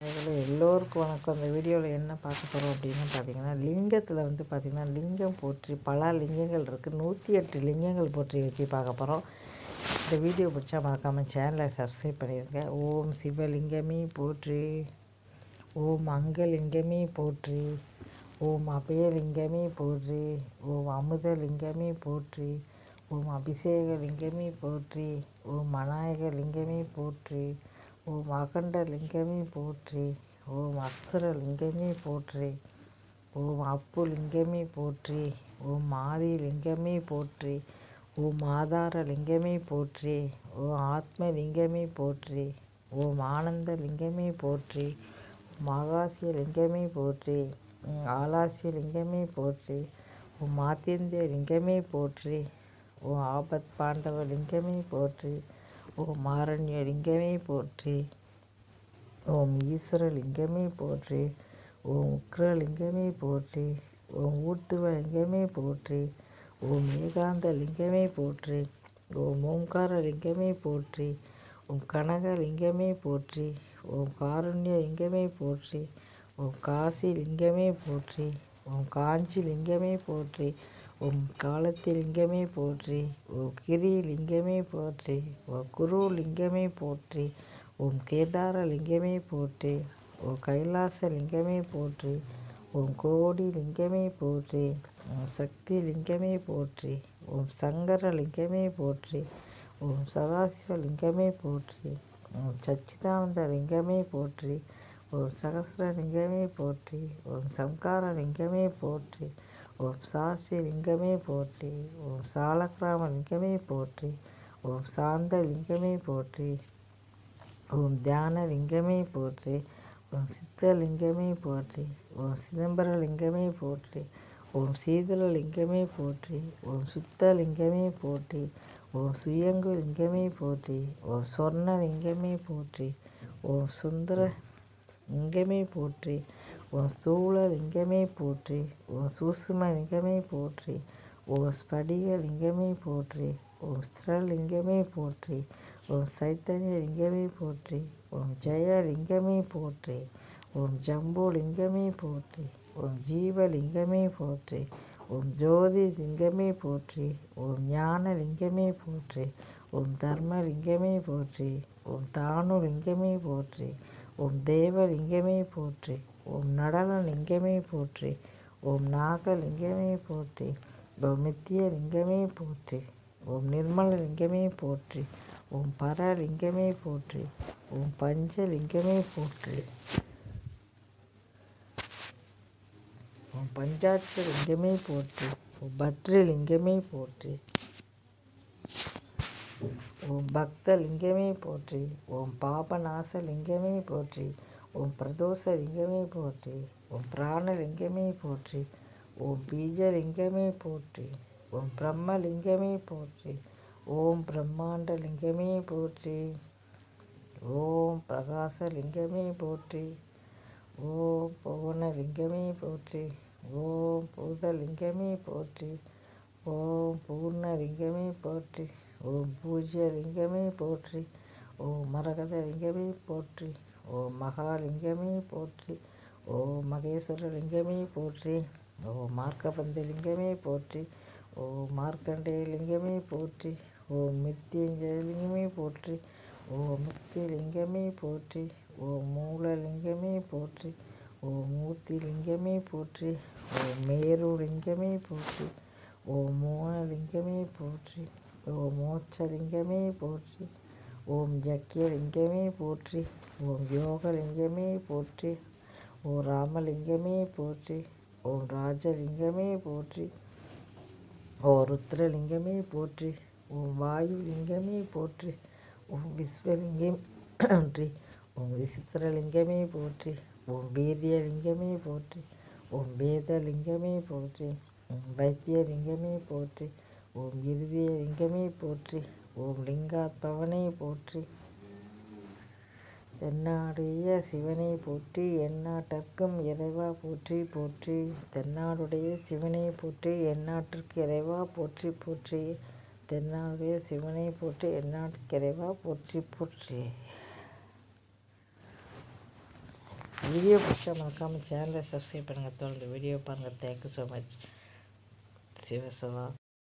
அதில் எல்லோருக்கும் வணக்கம் இந்த வீடியோவில் என்ன பார்க்க போகிறோம் அப்படின்னு பார்த்தீங்கன்னா லிங்கத்தில் வந்து பார்த்திங்கன்னா லிங்கம் போற்றி பல லிங்கங்கள் இருக்குது நூற்றி எட்டு லிங்கங்கள் போற்றி வச்சு பார்க்க போகிறோம் இந்த வீடியோ பிடிச்சா மறக்காமல் சேனலை சப்ஸ்கிரைப் பண்ணிடுங்க ஓம் சிவலிங்கமே போற்றி ஓம் அங்கலிங்கமே போற்றி ஓம் அபயலிங்கமே போற்றி ஓம் அமுதலிங்கமே போற்றி ஓம் அபிஷேக லிங்கமே போற்றி ஓம் அநாயக லிங்கமே போற்றி ஓம் அகண்ட லிங்கமே போற்றி ஓம் அக்ஷர லிங்கமே போற்றி ஓம் அப்பு லிங்கமே போற்றி ஓம் ஆதி லிங்கமே போற்றி ஓம் ஆதார லிங்கமே போற்றி ஓம் ஆத்ம லிங்கமே போற்றி ஓம் ஆனந்த லிங்கமே போற்றி ஓம் ஆகாசிய லிங்கமே போற்றி ஓம் ஆலாசிய லிங்கமே போற்றி ஓம் மாத்தியந்திய லிங்கமே போற்றி ஓம் ஆபத் பாண்டவ லிங்கமே போற்றி ஓம் ஆரண்ய லிங்கமே போற்றி ஓம் ஈஸ்வர லிங்கமே போற்றி ஓம் உக்ரலிங்கமே போற்றி ஓம் ஊர்த்துவ லிங்கமே போற்றி ஓம் ஏகாந்த லிங்கமே போற்றி ஓம் ஓம்கார லிங்கமே போற்றி ஓம் கனக லிங்கமே போற்றி ஓம் காருண்ய லிங்கமே போற்றி ஓம் காசி லிங்கமே போற்றி ஓம் காஞ்சி லிங்கமே போற்றி ஓம் காலத்தி லிங்கமே போற்றி ஓம் கிரி லிங்கமே போற்றி ஓம் குரு லிங்கமே போற்றி ஓம் கேதார லிங்கமே போற்றி ஓம் கைலாச லிங்கமே போற்றி ஓம் கோடி லிங்கமே போற்றி ஓம் சக்தி லிங்கமே போற்றி ஓம் சங்கர லிங்கமே போற்றி ஓம் சதாசிவ லிங்கமே போற்றி ஓம் சச்சிதானந்த லிங்கமே போற்றி ஓம் சகசிர லிங்கமே போற்றி ஓம் சம்கார லிங்கமே போற்றி ஓம் சாசி லிங்கமே போற்றி ஓம் சாலக்கிராம லிங்கமே போற்றி ஓம் சாந்த லிங்கமே போற்றி ஓம் தியான லிங்கமே போற்றி ஓம் சித்தலிங்கமே போற்றி ஓம் சிதம்பர லிங்கமே போற்றி ஓம் சீதள லிங்கமே போற்றி ஓம் சுத்த லிங்கமே போற்றி ஓம் சுயங்கு லிங்கமே போற்றி ஓம் சொர்ண லிங்கமே போற்றி ஓம் சுந்தர லிங்கமே போற்றி ஓம் ஸ்தூல லிங்கமே போற்றி ஓம் சூசும லிங்கமே போற்றி ஓம் ஸ்படிக லிங்கமே போற்றி ஓம் ஸ்திரலிங்கமே போற்றி ஓம் சைத்தன்ய லிங்கமே போற்றி ஓம் ஜெய லிங்கமே போற்றி ஓம் ஜம்பு லிங்கமே போற்றி ஓம் ஜீவலிங்கமே போற்றி ஓம் ஜோதி லிங்கமே போற்றி ஓம் ஞான லிங்கமே போற்றி ஓம் தர்ம லிங்கமே போற்றி ஓம் தானு லிங்கமே போற்றி ஓம் தேவலிங்கமே போற்றி ஓம் நடன லிங்கமே போற்றி ஓம் நாகலிங்கமே போற்றி ஓம் நித்திய லிங்கமே போற்றி ஓம் நிர்மல லிங்கமே போற்றி ஓம் பரலிங்கமே போற்றி ஓம் பஞ்சலிங்கமே போற்றி ஓம் பஞ்சாட்ச லிங்கமே போற்றி ஓம் பத்ரலிங்கமே போற்றி ஓம் பக்த லிங்கமே போற்றி ஓம் பாபநாச லிங்கமே போற்றி ஓம் பிரதோஷ லிங்கமே போற்றி ஓம் பிராணலிங்கமே போற்றி ஓம் பீஜலிங்கமே போற்றி ஓம் பிரம்மலிங்கமே போற்றி ஓம் பிரம்மாண்ட லிங்கமே போற்றி ஓம் பிரகாசலிங்கமே போற்றி ஓம் புவனலிங்கமே போற்றி ஓம் பூதலிங்கமே போற்றி ஓம் பூர்ணலிங்கமே போற்றி ஓம் பூஜ்யலிங்கமே போற்றி ஓம் மரகத லிங்கமே போற்றி ஓம் மகாலிங்கமே போற்றி ஓம் மகேஸ்வர லிங்கமே போற்றி ஓம் மார்க்கபந்த லிங்கமே போற்றி ஓம் மார்க்கண்டேய லிங்கமே போற்றி ஓம் மிருத்யுஞ்சய லிங்கமே போற்றி ஓம் முக்தி லிங்கமே போற்றி ஓம் மூலலிங்கமே போற்றி ஓம் மூர்த்தி லிங்கமே போற்றி ஓம் மேரு லிங்கமே போற்றி ஓம் மோனலிங்கமே போற்றி ஓம் மோட்சலிங்கமே போற்றி ஓம் ஜக்கியலிங்கமே போற்றி ஓம் யோகலிங்கமே போற்றி ஓம் ராமலிங்கமே போற்றி ஓம் ராஜலிங்கமே போற்றி ஓம் ருத்ரலிங்கமே போற்றி ஓம் வாயு லிங்கமே போற்றி ஓம் விஸ்வலிங்கம் போற்றி ஓம் விசித்திரலிங்கமே போற்றி ஓம் வீரியலிங்கமே போற்றி ஓம் வேதலிங்கமே போற்றி ஓம் வைத்தியலிங்கமே போற்றி ஓம் இறுதிய லிங்கமே போற்றி ஓம் லிங்காத்பவனே போற்றி தென்னாடுடைய சிவனை போற்றி எந்நாட்டர்க்கும் இறைவா போற்றி போற்றி தென்னாடுடைய சிவனை போற்றி எந்நாட்டிற்கு இறைவா போற்றி போற்றி தென்னாடுடைய சிவனை போற்றி எந்நாட்டுக்கு இறைவா போற்றி போற்றி வீடியோ பிடிச்சா மறக்காமல் சேனலை சப்ஸ்கிரைப் பண்ணுங்கள் தொடர்ந்து வீடியோ பாருங்கள் தேங்க்யூ ஸோ மச் சிவசிவா